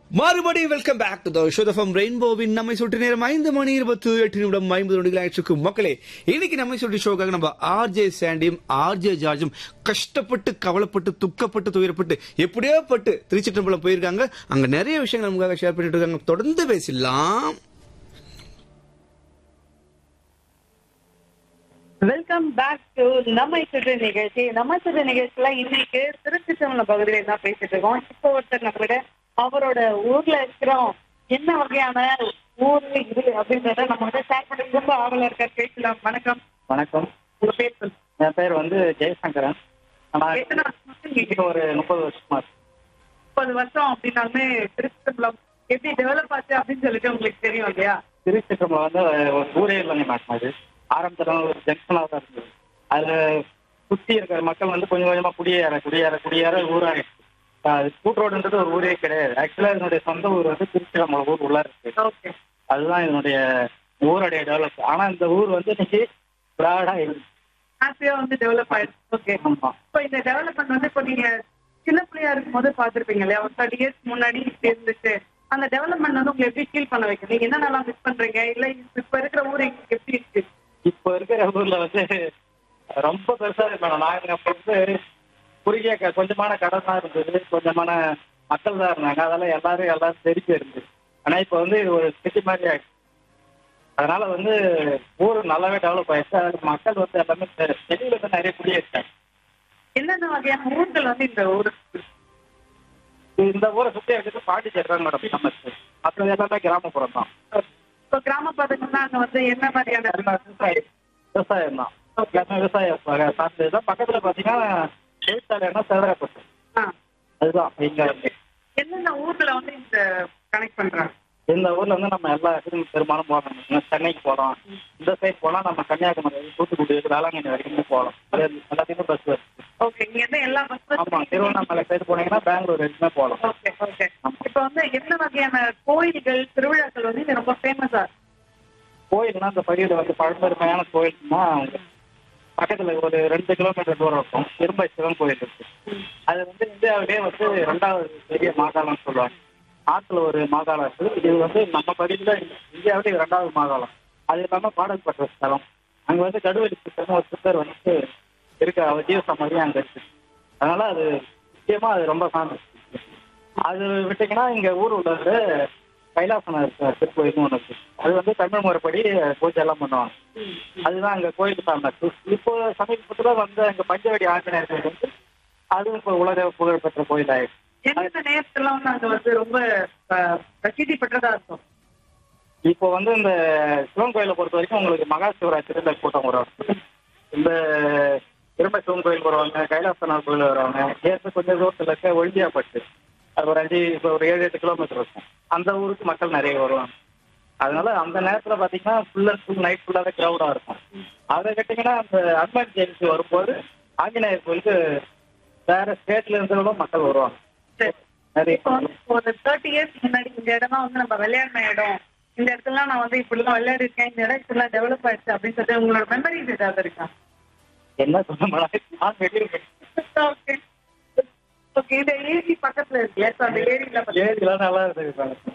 மறுபடியும் welcome back to ஷோதஃபம் ரெயின்போவின் நம்மை சுற்றி நேரம் ஐந்து மணி இருபத்தி எட்டு நிமிடம் ஐம்பது நொடிகள் ஆயிடுச்சு மக்களே இன்னைக்கு நம்மை சுற்றி ஷோக்காக நம்ம ஆர்ஜே சாண்டியும் ஆர்ஜே ஜார்ஜும் கஷ்டப்பட்டு கவலைப்பட்டு துக்கப்பட்டு துயரப்பட்டு எப்படியோ பட்டு திருச்சிற்றம்பலம் போயிருக்காங்க அங்க நிறைய விஷயங்கள் நமக்காக ஷேர் பண்ணிட்டு இருக்காங்க தொடர்ந்து பேசலாம் வெல்கம் பேக் டு நம்ம சுற்று நிகழ்ச்சி நம்ம சுற்று நிகழ்ச்சியில இன்னைக்கு திருச்சிற்றம்பலம் பகுதியில என்ன பேசிட்டு இருக்கோம் இப்போ ஒருத்தர் நம்மளோட அவரோட ஊர்ல இருக்கிறோம் என்ன வகையான ஊரு இது அப்படின்றத நம்ம வந்து ஷேர் பண்ணி ரொம்ப ஆவலா இருக்கார் பேசலாம் வணக்கம் வணக்கம் உங்க பேர் சொல்லுங்க. என் பேர் வந்து ஜெயசங்கரன் நான் எத்தனை வருஷமா இங்க இப்போ ஒரு முப்பது வருஷமா இருக்கு. முப்பது வருஷம் அப்படின்னாலுமே திருச்சிற்றம்பலம் எப்படி டெவலப் ஆச்சு அப்படின்னு சொல்லிட்டு உங்களுக்கு தெரியும் இல்லையா திருச்சிற்றம்பலம் வந்து ஒரு ஊரே இல்லைங்க மேடம் அது ஆரம்பத்தில் ஒரு ஜங்ஷனாக தான் இருந்தது அதில் சுற்றி இருக்கிற மக்கள் வந்து கொஞ்சம் கொஞ்சமாக குடியேற குடியேற குடியேற ஊராகிடுச்சு அது கூட்ரோடுன்றது ஒரு ஊரே கிடையாது ஆக்சுவலாக என்னுடைய சொந்த ஊர் வந்து திருச்சிற்றம்பலம் ஊர் உள்ள இருக்கு ஓகே அதுதான் என்னுடைய ஊருடைய டெவலப் ஆனால் இந்த ஊர் வந்து இன்னைக்கு ப்ராடாக இருக்கு ஹாப்பியா வந்து டெவலப் ஆயிடுச்சு ஓகே ஆமாம் இப்போ இந்த டெவலப்மெண்ட் வந்து இப்போ நீங்க சின்ன பிள்ளையா இருக்கும் போது பார்த்திருப்பீங்க இல்லையா ஒரு தேர்ட்டி இயர்ஸ் முன்னாடி இப்படி இருந்துச்சு அந்த டெவலப்மெண்ட் வந்து உங்களை எப்படி ஃபீல் பண்ண வைக்கும் நீங்க என்னென்னலாம் மிஸ் பண்றீங்க இல்ல இப்ப இருக்கிற ஊர் எங்களுக்கு எப்படி இருக்கு இப்போ இருக்கிற ஊர்ல வந்து ரொம்ப பெருசா இருக்கு மேடம் நாங்க அப்ப வந்து குறுகிய க- கொஞ்சமான கடை தான் இருந்தது கொஞ்சமான மக்கள் தான் இருந்தாங்க அதெல்லாம் எல்லாரும் எல்லாரும் தெரிஞ்சு இருந்தது ஆனா இப்போ வந்து இது ஒரு சிட்டி மாதிரி ஆயிடுச்சு அதனால வந்து ஊர் நல்லாவே டெவலப் ஆயிடுச்சு அதுக்கு மக்கள் வந்து எல்லாமே தெ- வெளியில இருந்து நிறைய குடியேறிட்டாங்க என்னென்ன வகையான ஊர்கள் வந்து இந்த ஊர் இந்த ஊரை சுத்தி இருக்கிறது பாண்டிச்சேரி தான் மேடம் நம்ம மற்றது எல்லாமே கிராமப்புறம் தான் இப்போ கிராம பகுதினா அங்க வந்து என்ன மாதிரியான எல்லாம் விவசாயம் விவசாயம் தான் எல்லாமே விவசாயம் சார்ந்தது தான் பக்கத்துல பாத்தீங்கன்னா தொழிற்சாலைன்னா சேதரப்பட்டு ஆ. அதுதான் இங்க இருக்கு. என்னென்ன ஊர்ல வந்து இந்த கனெக்ட் பண்றாங்க இந்த ஊர்ல வந்து நம்ம எல்லா இடத்துக்கும் பெரும்பாலும் போறோம் சென்னைக்கு போறோம் இந்த சைடு போனா நம்ம கன்னியாகுமரி தூத்துக்குடி வேளாங்கண்ணி வரைக்கும் போகலாம் அது எல்லாத்தையுமே பஸ் வருது ஓகே இங்க இருந்து எல்லா ஆமா பஸ் திருவண்ணாமலை சைடு போனீங்கன்னா பெங்களூர் வரைக்குமே போகலாம் ஓகே ஓகே இப்போ வந்து என்ன வகையான கோயில்கள் திருவிழாக்கள் வந்து இங்க ரொம்ப ஃபேமஸா கோயில்னா இந்த பகுதியில் வந்து பழம்பெருமையான கோயில்னா பக்கத்துல ஒரு ரெண்டு கிலோமீட்டர் தூரம் இருக்கும் திரும்ப சிவன் கோயில் இருக்கு அது வந்து இந்தியாவிலே வந்து ரெண்டாவது பெரிய மாகாணம்னு சொல்லுவாங்க ஆற்றுல ஒரு மாகாணம் இருக்கு இது வந்து நம்ம பகுதியில இந்தியாவிலே இது ரெண்டாவது மாகாணம் அது இல்லாம பாடல்பட்ட ஸ்தலம் அங்க வந்து கடுவெளி சித்தர்னு ஒரு சித்தர் வந்து இருக்க அவர் ஜீவ சமாதியும் அங்க இருக்கு அதனால அது முக்கியமா அது ரொம்ப ஃபேமஸ் அது விட்டீங்கன்னா இங்க ஊர் உள்ளது கைலாசனம் இருக்கு திருக்கோயில்னு ஒன்று இருக்கு அது வந்து தமிழ் முறைப்படி பூஜை எல்லாம் பண்ணுவாங்க அதுதான் அங்க கோயில் ஃபேமஸ் இப்போ சமீபத்துல வந்து அங்க பஞ்சவடி ஆஞ்சநேயர் கோயில் வந்து அதுவும் இப்போ உலக புகழ்பெற்ற கோயில் ஆயிடுச்சு எந்தெந்த நேரத்துல வந்து அங்க வந்து ரொம்ப அஹ், பிரசித்தி பெற்றதா இருக்கும் இப்போ வந்து இந்த சிவன் கோயிலை பொறுத்த வரைக்கும் உங்களுக்கு மகா சிவராத்திரியில் கூட்டம் வரும் இந்த திரும்ப சிவன் கோயில் வருவாங்க கைலாசநாத் கோயில் வருவாங்க ஏற்று கொஞ்சம் தூரத்தில் இருக்க ஒழிஞ்சியாப்பட்டு அது ஒரு அஞ்சு இப்போ ஒரு ஏழு எட்டு கிலோமீட்டர் இருக்கும் அந்த ஊருக்கு மக்கள் நிறைய வருவாங்க அதனால அந்த நேரத்தில் பார்த்தீங்கன்னா ஃபுல் அண்ட் ஃபுல் நைட் ஃபுல்லாகவே க்ரௌடாக இருக்கும் அதை கேட்டிங்கன்னா அந்த அனுமன் ஜெயந்தி வரும்போது ஆஞ்சநேயர் கோயிலுக்கு வேற ஸ்டேட்ல இருந்தவங்களும் மக்கள் வருவாங்க சரி. நிறைய இப்போ வந்து ஒரு தேர்ட்டி இயர்ஸ் முன்னாடி இந்த இடம்லாம் வந்து நம்ம விளையாடின இடம் இந்த இடத்துல நான் வந்து இப்படிலாம் விளையாடி இருக்கேன் இந்த இடம் இப்படிலாம் டெவலப் ஆயிடுச்சு அப்படின்னு சொல்லிட்டு உங்களோட மெமரிஸ் ஏதாவது இருக்கா என்ன சொல்ல மாட்டாங்க நான் வெளியூர் ஓகே ஓகே இந்த ஏரி பக்கத்துல இருக்கு ஸோ அந்த ஏரியில ஏரிலாம் நல்லா இருந்தது